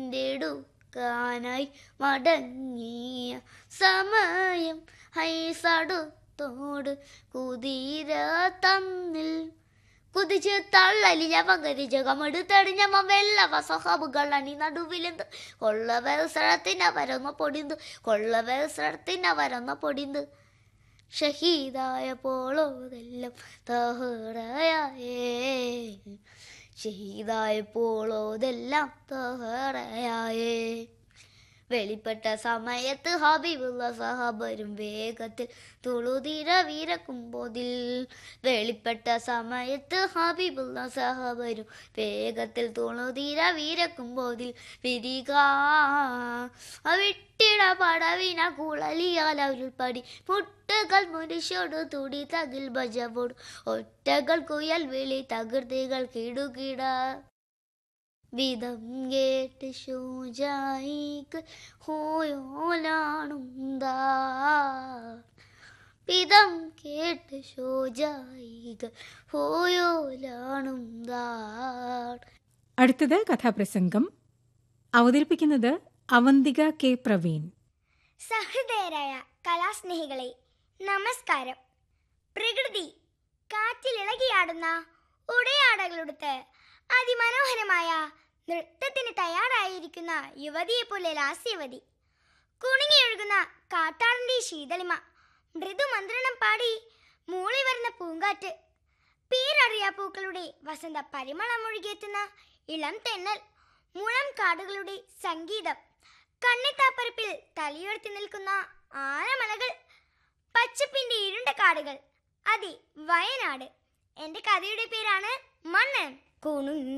വീണ്ടെടുക്കാനായി മടങ്ങിയ സമയം ഹൈസടുത്തോട് കുതിര തന്നിൽ കുതിച്ച് തള്ളലിഞ്ഞ പങ്കരിച്ച കമെടുത്തടിഞ്ഞമ്മ വെള്ളവ സഹബുകൾ അണി നടുവിലെന്ത് കൊള്ള വ്യവസരത്തിന് വരുന്ന പൊടിന്ത് കൊള്ള വ്യവസരത്തിന് വരുന്ന പൊടിന്ത് ഷഹീദായപ്പോളോതെല്ലാം തഹറയായേ ഷഹീദായപ്പോളോതെല്ലാം തഹറയായേ വെളിപ്പെട്ട സമയത്ത് ഹബീബുള്ള സഹബരും വേഗത്തിൽ തുളുതിര വീരക്കുമ്പോതിൽ വെളിപ്പെട്ട സമയത്ത് ഹബീബുള്ള സഹബരും വേഗത്തിൽ തുളുതിര വീരക്കുമ്പോതിൽ വിരിക വിട്ടിട പടവിന കുളലിയാൽ അവരുൾപ്പടി മുട്ടുകൾ മുരിശോട് തുടി തകിൽ ഭജവോട് ഒറ്റകൾ കുയൽ വിളി തകൃതികൾ കിടുകിട വിധം കേട്ട് ശൂജായിക്ക് ഹോയോലാണുന്താ വിധം കേട്ട് ശോജായിക്ക് ഹോയോലാണുന്താ അടുത്തത് കഥാപ്രസംഗം അവതരിപ്പിക്കുന്നത് അവന്തിക കെ പ്രവീൺ സഹൃദയരായ കലാസ്നേഹികളെ നമസ്കാരം പ്രകൃതി കാറ്റിലിളകിയാടുന്ന ഉടയാടകളുടുത്ത് അതിമനോഹരമായ നൃത്തത്തിന് തയ്യാറായിരിക്കുന്ന യുവതിയെപ്പോലെ ലാസ്യവതി കുണുങ്ങിയൊഴുകുന്ന കാട്ടാടിന്റെ ശീതളിമ മൃദുമന്ത്രണം പാടി മൂളി വരുന്ന പൂങ്കാറ്റ് പേരറിയാ പൂക്കളുടെ വസന്ത പരിമളം ഒഴുകിയെത്തുന്ന ഇളം തെന്നൽ മുളം കാടുകളുടെ സംഗീതം കണ്ണെത്താപ്പരപ്പിൽ തലയുയർത്തി നിൽക്കുന്ന ആനമലകൾ പച്ചപ്പിന്റെ ഇരുണ്ട കാടുകൾ അതെ വയനാട് എന്റെ കഥയുടെ പേരാണ് മണ്ണ് കുണു